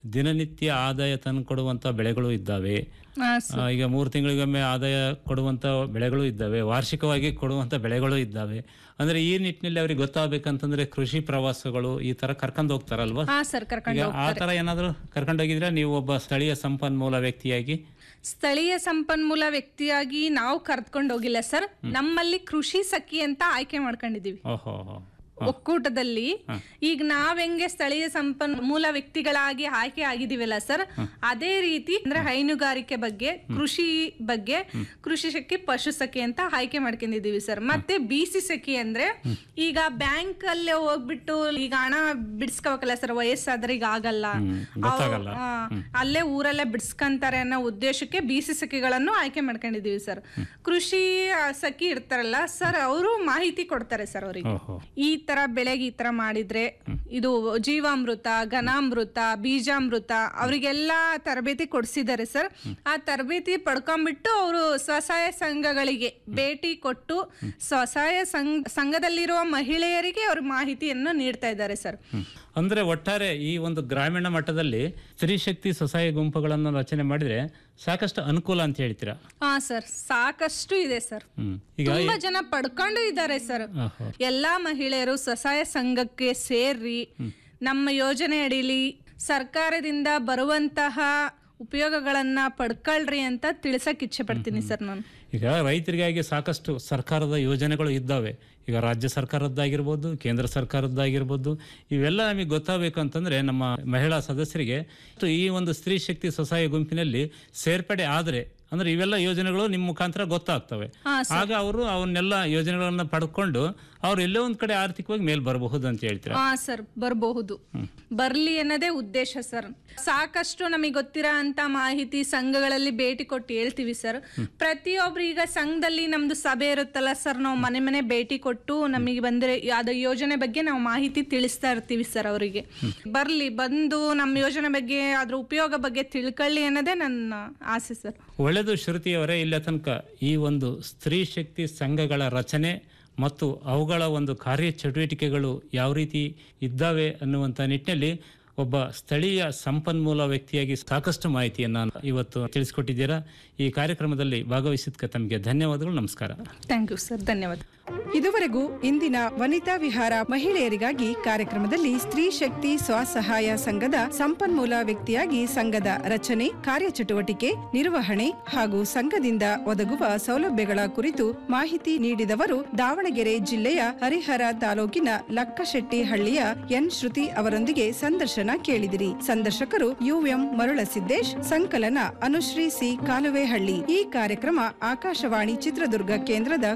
ದಿನನಿತ್ಯ ಆದಾಯ ತಂದು ಕೊಡುವಂತ ಬೆಳೆಗಳು ಇದ್ದಾವೆ ಹಾ ಆ, ಈಗ ಮೂರು ತಿಂಗಳಿಗೊಮ್ಮೆ ಆದಾಯ ಕೊಡುವಂತ ಬೆಳೆಗಳು ಇದ್ದಾವೆ ವಾರ್ಷಿಕವಾಗಿ ಕೊಡುವಂತ ಬೆಳೆಗಳು ಇದ್ದಾವೆ ಅಂದ್ರೆ ಈ ನಿಟ್ಟಿನಲ್ಲಿ ಅವ್ರಿಗೆ ಗೊತ್ತಾಗಬೇಕಂತಂದ್ರೆ ಕೃಷಿ ಪ್ರವಾಸಗಳು ಈ ತರ ಕರ್ಕೊಂಡು ಹೋಗ್ತಾರಲ್ವಾ ಹಾ ಸರ್ ಕರ್ಕೊಂಡು ಈಗ ಆ ತರ ಏನಾದ್ರು ಕರ್ಕೊಂಡೋಗಿದ್ರೆ ನೀವು ಒಬ್ಬ ಸ್ಥಳೀಯ ಸಂಪನ್ಮೂಲ ವ್ಯಕ್ತಿಯಾಗಿ ಸ್ಥಳೀಯ ಸಂಪನ್ಮೂಲ ವ್ಯಕ್ತಿಯಾಗಿ ನಾವು ಕರ್ದ್ಕೊಂಡು ಹೋಗಿಲ್ಲ ಸರ್ ನಮ್ಮಲ್ಲಿ ಕೃಷಿ ಸಖಿ ಅಂತ ಆಯ್ಕೆ ಮಾಡ್ಕೊಂಡಿದೀವಿ ಓಹೋ ಒಕ್ಕೂಟದಲ್ಲಿ ಈಗ ನಾವ್ ಹೆಂಗೆ ಸ್ಥಳೀಯ ಸಂಪನ್ಮೂಲ ವ್ಯಕ್ತಿಗಳಾಗಿ ಆಯ್ಕೆ ಆಗಿದೀವಲ್ಲ ಸರ್ ಅದೇ ರೀತಿ ಅಂದ್ರೆ ಹೈನುಗಾರಿಕೆ ಬಗ್ಗೆ ಕೃಷಿ ಬಗ್ಗೆ ಕೃಷಿ ಸಖಿ ಪಶು ಸಖಿ ಅಂತ ಆಯ್ಕೆ ಮಾಡ್ಕೊಂಡಿದೀವಿ ಸರ್ ಮತ್ತೆ ಬಿ ಸಿ ಸಖಿ ಅಂದ್ರೆ ಈಗ ಬ್ಯಾಂಕ್ ಅಲ್ಲೇ ಹೋಗ್ಬಿಟ್ಟು ಈಗ ಹಣ ಬಿಡಿಸ್ಕೋಬೇಕಲ್ಲ ಸರ್ ವಯಸ್ಸಾದ್ರೆ ಈಗ ಆಗಲ್ಲ ಗೊತ್ತಾಗಲ್ಲ. ಆ, ಅಲ್ಲೇ ಊರಲ್ಲೇ ಬಿಡಿಸ್ಕೊಂತಾರೆ ಅನ್ನೋ ಉದ್ದೇಶಕ್ಕೆ ಬಿ ಸಿ ಸಖಿಗಳನ್ನು ಆಯ್ಕೆ ಮಾಡ್ಕೊಂಡಿದೀವಿ ಸರ್ ಕೃಷಿ ಆ, ಸಖಿ ಇರ್ತಾರಲ್ಲ ಸರ್ ಅವರು ಮಾಹಿತಿ ಕೊಡ್ತಾರೆ ಸರ್ ಅವರಿಗೆ ಓಹೋ ಈ ತರ ಬೆಳೆಗೆ ಈ ತರ ಮಾಡಿದ್ರೆ ಇದು ಜೀವಾಮೃತ ಘನಾಮೃತ ಬೀಜಾಮೃತ ಅವರಿಗೆಲ್ಲ ತರಬೇತಿ ಕೊಡ್ಸಿದ್ದಾರೆ ಸರ್ ಆ ತರಬೇತಿ ಪಡ್ಕೊಂಡ್ಬಿಟ್ಟು ಅವರು ಸ್ವಸಹಾಯ ಸಂಘಗಳಿಗೆ ಭೇಟಿ ಕೊಟ್ಟು ಸ್ವಸಹಾಯ ಸಂಘ ಸಂಘದಲ್ಲಿರುವ ಮಹಿಳೆಯರಿಗೆ ಅವ್ರ ಮಾಹಿತಿಯನ್ನು ನೀಡ್ತಾ ಇದ್ದಾರೆ ಸರ್ ಹ್ಮ್. ಅಂದ್ರೆ ಒಟ್ಟಾರೆ ಈ ಒಂದು ಗ್ರಾಮೀಣ ಮಟ್ಟದಲ್ಲಿ ಸ್ತ್ರೀ ಶಕ್ತಿ ಸ್ವಸಹಾಯ ಗುಂಪುಗಳನ್ನು ರಚನೆ ಮಾಡಿದ್ರೆ ಸಾಕಷ್ಟು ಅನುಕೂಲ ಅಂತ ಹೇಳ್ತೀರಾ ಹಾ ಸರ್ ಸಾಕಷ್ಟು ಇದೆ ಸರ್ ಹ್ಮ್ ಈಗ ತುಂಬಾ ಜನ ಪಡ್ಕೊಂಡು ಇದ್ದಾರೆ ಸರ್ ಓಹೋ ಎಲ್ಲಾ ಮಹಿಳೆಯರು ಸ್ವಸಹಾಯ ಸಂಘಕ್ಕೆ ಸೇರ್ರಿ ನಮ್ಮ ಯೋಜನೆ ಅಡಿಲಿ ಸರ್ಕಾರದಿಂದ ಬರುವಂತಹ ಉಪಯೋಗಗಳನ್ನ ಪಡ್ಕೊಳ್ರಿ ಅಂತ ತಿಳ್ಸಕ್ ಇಚ್ಛೆ ಪಡ್ತೀನಿ ಸರ್ ನಾನು ಈಗ ರೈತರಿಗಾಗಿ ಸಾಕಷ್ಟು ಸರ್ಕಾರದ ಯೋಜನೆಗಳು ಇದ್ದಾವೆ ಈಗ ರಾಜ್ಯ ಸರ್ಕಾರದ್ದಾಗಿರ್ಬೋದು ಕೇಂದ್ರ ಸರ್ಕಾರದ್ದಾಗಿರ್ಬೋದು ಇವೆಲ್ಲ ನಮಗೆ ಗೊತ್ತಾಗಬೇಕು ಅಂತಂದ್ರೆ ನಮ್ಮ ಮಹಿಳಾ ಸದಸ್ಯರಿಗೆ ಈ ಒಂದು ಸ್ತ್ರೀ ಶಕ್ತಿ ಸ್ವಸಹಾಯ ಗುಂಪಿನಲ್ಲಿ ಸೇರ್ಪಡೆ ಆದ್ರೆ ಅಂದ್ರೆ ಇವೆಲ್ಲ ಯೋಜನೆಗಳು ನಿಮ್ಮ ಮುಖಾಂತರ ಗೊತ್ತಾಗ್ತವೆ ಹಾ, ಆಗ ಅವರು ಅವನ್ನೆಲ್ಲ ಯೋಜನೆಗಳನ್ನ ಪಡ್ಕೊಂಡು ಅವ್ರು ಎಲ್ಲೋ ಒಂದ್ ಕಡೆ ಆರ್ಥಿಕವಾಗಿ ಮೇಲ್ ಬರಬಹುದು ಅಂತ ಹೇಳ್ತೀರಾ ಹಾ ಸರ್ ಬರಬಹುದು ಬರ್ಲಿ ಅನ್ನೋದೇ ಉದ್ದೇಶ ಸರ್ ಸಾಕಷ್ಟು ನಮಗೆ ಗೊತ್ತಿರೋ ಅಂತ ಮಾಹಿತಿ ಸಂಘಗಳಲ್ಲಿ ಭೇಟಿ ಕೊಟ್ಟು ಹೇಳ್ತೀವಿ ಸರ್ ಪ್ರತಿಯೊಬ್ರು ಈಗ ಸಂಘದಲ್ಲಿ ನಮ್ದು ಸಭೆ ಇರುತ್ತಲ್ಲ ಸರ್ ನಾವು ಮನೆ ಮನೆ ಭೇಟಿ ಕೊಟ್ಟು ನಮಗೆ ಬಂದ್ರೆ ಅದ ಯೋಜನೆ ಬಗ್ಗೆ ನಾವು ಮಾಹಿತಿ ತಿಳಿಸ್ತಾ ಇರ್ತೀವಿ ಸರ್ ಅವರಿಗೆ ಬರ್ಲಿ ಬಂದು ನಮ್ಮ ಯೋಜನೆ ಬಗ್ಗೆ ಅದ್ರ ಉಪಯೋಗ ಬಗ್ಗೆ ತಿಳ್ಕೊಳ್ಳಿ ಅನ್ನೋದೇ ನನ್ನ ಆಸೆ ಸರ್ ಒಳ್ಳೆಯದು ಶ್ರುತಿಯವರೇ ಇಲ್ಲ ತನಕ ಈ ಒಂದು ಸ್ತ್ರೀ ಶಕ್ತಿ ಸಂಘಗಳ ರಚನೆ ಮತ್ತು ಅವುಗಳ ಒಂದು ಕಾರ್ಯ ಚಟುವಟಿಕೆಗಳು ಯಾವ ರೀತಿ ಇದ್ದಾವೆ ಅನ್ನುವಂಥ ನಿಟ್ಟಿನಲ್ಲಿ ಒಬ್ಬ ಸ್ಥಳೀಯ ಸಂಪನ್ಮೂಲ ವ್ಯಕ್ತಿಯಾಗಿ ಸಾಕಷ್ಟು ಮಾಹಿತಿಯನ್ನು ಇವತ್ತು ತಿಳಿಸ್ಕೊಟ್ಟಿದ್ದೀರಾ ಈ ಕಾರ್ಯಕ್ರಮದಲ್ಲಿ ಭಾಗವಹಿಸಿದ್ದಕ್ಕೆ ತಮಗೆ ಧನ್ಯವಾದಗಳು ನಮಸ್ಕಾರ ಥ್ಯಾಂಕ್ ಯು ಸರ್ ಧನ್ಯವಾದ ಇದುವರೆಗೂ ಇಂದಿನ ವನಿತಾ ವಿಹಾರ ಮಹಿಳೆಯರಿಗಾಗಿ ಕಾರ್ಯಕ್ರಮದಲ್ಲಿ ಸ್ತ್ರೀ ಶಕ್ತಿ ಸ್ವಸಹಾಯ ಸಂಘದ ಸಂಪನ್ಮೂಲ ವ್ಯಕ್ತಿಯಾಗಿ ಸಂಘದ ರಚನೆ ಕಾರ್ಯಚಟುವಟಿಕೆ ನಿರ್ವಹಣೆ ಹಾಗೂ ಸಂಘದಿಂದ ಒದಗುವ ಸೌಲಭ್ಯಗಳ ಕುರಿತು ಮಾಹಿತಿ ನೀಡಿದವರು ದಾವಣಗೆರೆ ಜಿಲ್ಲೆಯ ಹರಿಹರ ತಾಲೂಕಿನ ಲಕ್ಕಶೆಟ್ಟಿ ಹಳ್ಳಿಯ ಎನ್ ಶ್ರುತಿ ಅವರೊಂದಿಗೆ ಸಂದರ್ಶನ ಕೇಳಿದಿರಿ ಸಂದರ್ಶಕರು ಯುಎಂ ಮರುಳಸಿದ್ದೇಶ್ ಸಂಕಲನ ಅನುಶ್ರೀ ಸಿ ಕಾಲುವೆಹಳ್ಳಿ ಈ ಕಾರ್ಯಕ್ರಮ ಆಕಾಶವಾಣಿ ಚಿತ್ರದುರ್ಗ ಕೇಂದ್ರದ